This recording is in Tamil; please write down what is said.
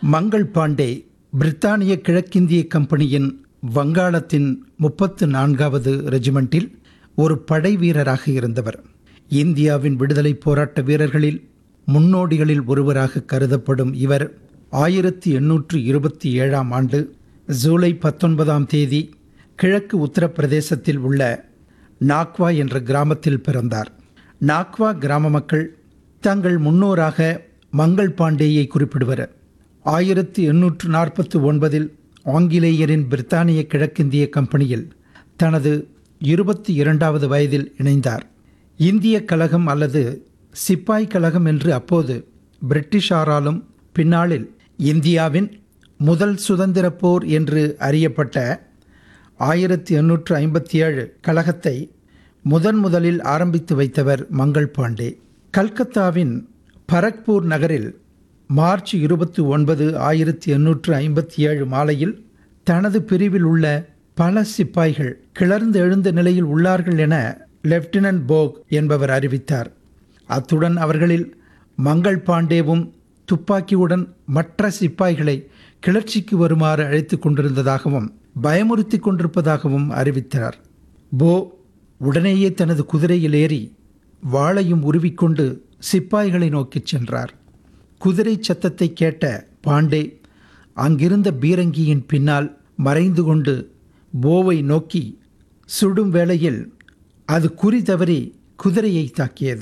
மங்கள் பாண்டே பிரித்தானிய கிழக்கிந்திய கம்பெனியின் வங்காளத்தின் முப்பத்து நான்காவது ரெஜிமெண்டில் ஒரு படை வீரராக இருந்தவர் இந்தியாவின் விடுதலைப் போராட்ட வீரர்களில் முன்னோடிகளில் ஒருவராக கருதப்படும் இவர் ஆயிரத்தி எண்ணூற்று இருபத்தி ஏழாம் ஆண்டு ஜூலை பத்தொன்பதாம் தேதி கிழக்கு உத்தரப்பிரதேசத்தில் உள்ள நாக்வா என்ற கிராமத்தில் பிறந்தார் நாக்வா கிராம மக்கள் தங்கள் முன்னோராக மங்கள் பாண்டேயை குறிப்பிடுவர் ஆயிரத்தி எண்ணூற்று நாற்பத்தி ஒன்பதில் ஆங்கிலேயரின் பிரித்தானிய கிழக்கிந்திய கம்பெனியில் தனது இருபத்தி இரண்டாவது வயதில் இணைந்தார் இந்திய கழகம் அல்லது சிப்பாய் கழகம் என்று அப்போது பிரிட்டிஷாராலும் பின்னாளில் இந்தியாவின் முதல் சுதந்திர போர் என்று அறியப்பட்ட ஆயிரத்தி எண்ணூற்று ஐம்பத்தி ஏழு கழகத்தை முதன் முதலில் ஆரம்பித்து வைத்தவர் மங்கள் பாண்டே கல்கத்தாவின் பரக்பூர் நகரில் மார்ச் இருபத்தி ஒன்பது ஆயிரத்தி எண்ணூற்று ஐம்பத்தி ஏழு மாலையில் தனது பிரிவில் உள்ள பல சிப்பாய்கள் கிளர்ந்து எழுந்த நிலையில் உள்ளார்கள் என லெப்டினன்ட் போக் என்பவர் அறிவித்தார் அத்துடன் அவர்களில் மங்கள் பாண்டேவும் துப்பாக்கியுடன் மற்ற சிப்பாய்களை கிளர்ச்சிக்கு வருமாறு அழைத்து கொண்டிருந்ததாகவும் பயமுறுத்தி கொண்டிருப்பதாகவும் அறிவித்தார் போ உடனேயே தனது குதிரையில் ஏறி வாளையும் உருவிக்கொண்டு சிப்பாய்களை நோக்கிச் சென்றார் குதிரை சத்தத்தை கேட்ட பாண்டே அங்கிருந்த பீரங்கியின் பின்னால் மறைந்து கொண்டு போவை நோக்கி சுடும் வேளையில் அது குறி தவறி குதிரையை தாக்கியது